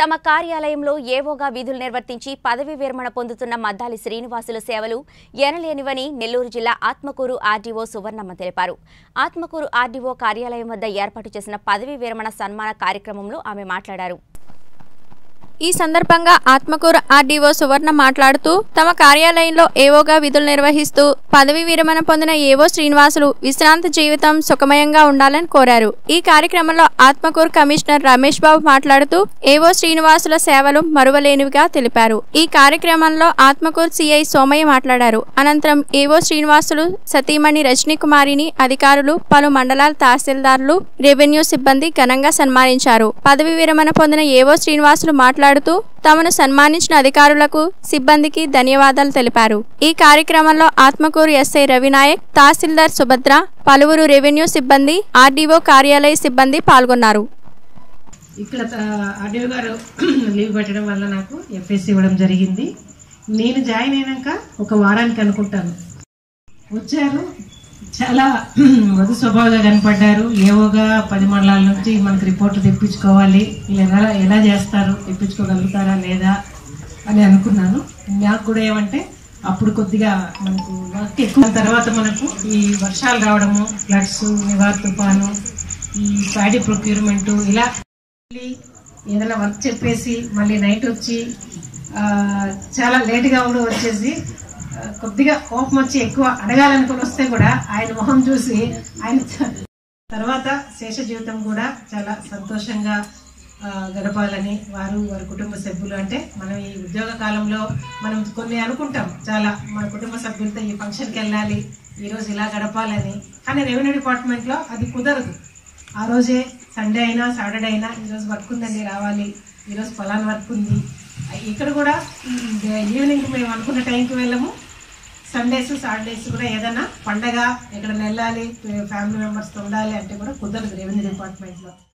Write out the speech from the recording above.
తమ కార్యాలయంలో ఏవోగా విధులు నిర్వర్తించి పదవి విరమణ పొందుతున్న మద్దాలి శ్రీనివాసుల సేవలు ఎనలేనివని నెల్లూరు జిల్లా ఆత్మకూరు ఆర్డీఓ సువర్ణమ్మ తెలిపారు ఆత్మకూరు ఆర్డీఓ కార్యాలయం వద్ద ఏర్పాటు చేసిన పదవి విరమణ సన్మాన కార్యక్రమంలో ఆమె మాట్లాడారు ఈ సందర్భంగా ఆత్మకూరు ఆర్డీఓ సువర్ణ మాట్లాడుతూ తమ కార్యాలయంలో ఏవోగా విధులు నిర్వహిస్తూ పదవి విరమణ పొందిన ఏవో శ్రీనివాసులు విశ్రాంతి జీవితం సుఖమయంగా ఉండాలని కోరారు ఈ కార్యక్రమంలో ఆత్మకూరు కమిషనర్ రమేష్ బాబు మాట్లాడుతూ ఏవో శ్రీనివాసుల సేవలు మరువలేనివిగా తెలిపారు ఈ కార్యక్రమంలో ఆత్మకూరు సిఐ సోమయ్య మాట్లాడారు అనంతరం ఏవో శ్రీనివాసులు సతీమణి రజనీ కుమారిని అధికారులు పలు మండలాల తహసీల్దారులు రెవెన్యూ సిబ్బంది ఘనంగా సన్మానించారు పదవి విరమణ పొందిన ఏవో శ్రీనివాసులు మాట్లాడుతూ తమను సన్మానించిన అధికారులకు సిబ్బందికి ధన్యవాదాలు తెలిపారు ఈ కార్యక్రమంలో ఆత్మకూరు ఎస్ఐ రవినాయక్ తహసీల్దార్ సుభద్ర పలువురు రెవెన్యూ సిబ్బంది ఆర్డీఓ కార్యాలయ సిబ్బంది పాల్గొన్నారు ఇక్కడ ఆడియో గారు లీవ్ పెట్టడం వల్ల నాకు ఎఫ్ఎస్ ఇవ్వడం జరిగింది నేను జాయిన్ అయినాక ఒక వారానికి అనుకుంటాను వచ్చారు చాలా మృదు స్వభావంగా కనపడ్డారు ఏవోగా పది మండలాల నుంచి మనకు రిపోర్ట్లు తెప్పించుకోవాలి వీళ్ళు ఎలా ఎలా చేస్తారు తెప్పించుకోగలుగుతారా లేదా అని అనుకున్నాను నాకు కూడా ఏమంటే అప్పుడు కొద్దిగా మనకు వర్క్ ఎక్కువ తర్వాత మనకు ఈ వర్షాలు రావడము ఫ్లడ్స్ నివార్ తుఫాను ఈ ప్యాడీ ప్రొక్యూర్మెంట్ ఇలా మళ్ళీ ఏదైనా వర్క్ చెప్పేసి మళ్ళీ నైట్ వచ్చి ఆ, చాలా లేట్గా కూడా వచ్చేసి ఆ, కొద్దిగా కోపం వచ్చి ఎక్కువ అడగాలనుకుని వస్తే కూడా ఆయన మొహం చూసి ఆయన చ- తర్వాత శేష జీవితం కూడా చాలా సంతోషంగా ఆ, గడపాలని వారు వారి కుటుంబ సభ్యులు అంటే మనం ఈ ఉద్యోగ కాలంలో మనం కొన్ని అనుకుంటాం చాలా మన కుటుంబ సభ్యులతో ఈ ఫంక్షన్కి వెళ్ళాలి ఈరోజు ఇలా గడపాలని కానీ రెవెన్యూ డిపార్ట్మెంట్లో అది కుదరదు ఆ రోజే సండే అయినా సాటర్డే అయినా ఈరోజు వర్క్ ఉందండి రావాలి ఈరోజు ఫలానా వర్క్ ఉంది ఇక్కడ కూడా ఈవినింగ్ మేము అనుకున్న టైంకి వెళ్ళము సండేస్ సాటర్డేస్ కూడా ఏదైనా పండగ ఎక్కడైనా వెళ్ళాలి ఫ్యామిలీ మెంబర్స్తో ఉండాలి అంటే కూడా కుదరదు రెవెన్యూ డిపార్ట్మెంట్లో